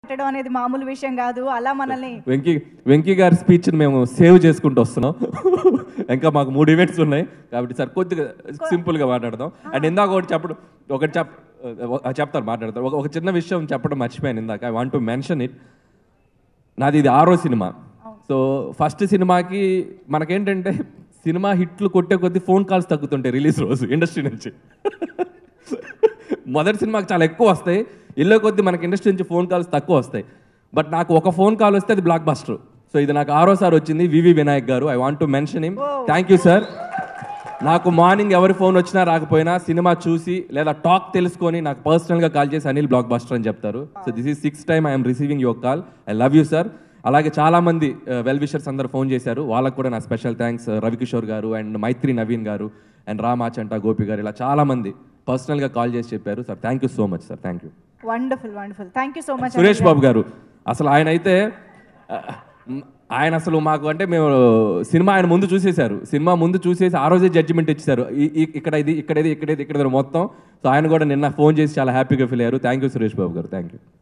పెట్టడం అనేది మామూలు విషయం కాదు అలా మనల్ని వెంకీ వెంకీ గారి స్పీచ్ని మేము సేవ్ చేసుకుంటూ వస్తున్నాం ఇంకా మాకు మూడు ఈవెంట్స్ ఉన్నాయి కాబట్టి సార్ కొద్దిగా సింపుల్గా మాట్లాడదాం అండ్ ఇందాక ఒకటి చెప్పడం ఒకటి చెప్ చెప్తాను మాట్లాడతాను ఒక ఒక చిన్న విషయం చెప్పడం మర్చిపోయాను ఇందాక I want to mention it నాది ఇది ఆరో సినిమా సో ఫస్ట్ సినిమాకి మనకేంటంటే సినిమా హిట్లు కొట్టే కొద్దీ ఫోన్ కాల్స్ తగ్గుతుంటాయి రిలీజ్ రోజు ఇండస్ట్రీ నుంచి మొదటి సినిమాకి చాలా ఎక్కువ వస్తాయి ఎల్లో కొద్దీ మనకి ఇండస్ట్రీ నుంచి ఫోన్ కాల్స్ తక్కువ వస్తాయి బట్ నాకు ఒక ఫోన్ కాల్ వస్తే అది బ్లాక్ బస్టర్ సో ఇది నాకు ఆరోసారి వచ్చింది VV Vinayak garu I want to mention him thank you sir నాకు మార్నింగ్ ఎవరి ఫోన్ వచ్చినా రాకపోయినా సినిమా చూసి లేదా టాక్ తెలుసుకొని నాకు పర్సనల్గా కాల్ చేసి అనిల్ బ్లాక్ బస్టర్ అని చెప్తారు so this is six time I'm receiving your call I love you sir అలాగే చాలా మంది వెల్ విషర్స్ అందరు ఫోన్ చేశారు వాళ్ళకు కూడా నా స్పెషల్ థ్యాంక్స్ రవికిషోర్ గారు అండ్ మైత్రి నవీన్ గారు అండ్ రామాచంట గోపి గారు ఇలా చాలా మంది పర్సనల్గా కాల్ చేసి చెప్పారు sir thank you so much sir thank you wonderful wonderful thank you so much Suresh Babu garu అసలు ఆయన అయితే ఆ, ఆయన అసలు మాకు అంటే మేము సినిమా ఆయన ముందు చూసేశారు సినిమా ముందు చూసేసి ఆ రోజే జడ్జిమెంట్ ఇచ్చారు ఇక్కడ ఇది ఇక్కడ ఇది ఇక్కడ ఇది ఇక్కడ ఇది మొత్తం సో ఆయన కూడా నిన్న ఫోన్ చేసి చాలా హ్యాపీగా ఫీల్ అయ్యారు థ్యాంక్ యూ సురేష్ బాబు గారు థ్యాంక్ యూ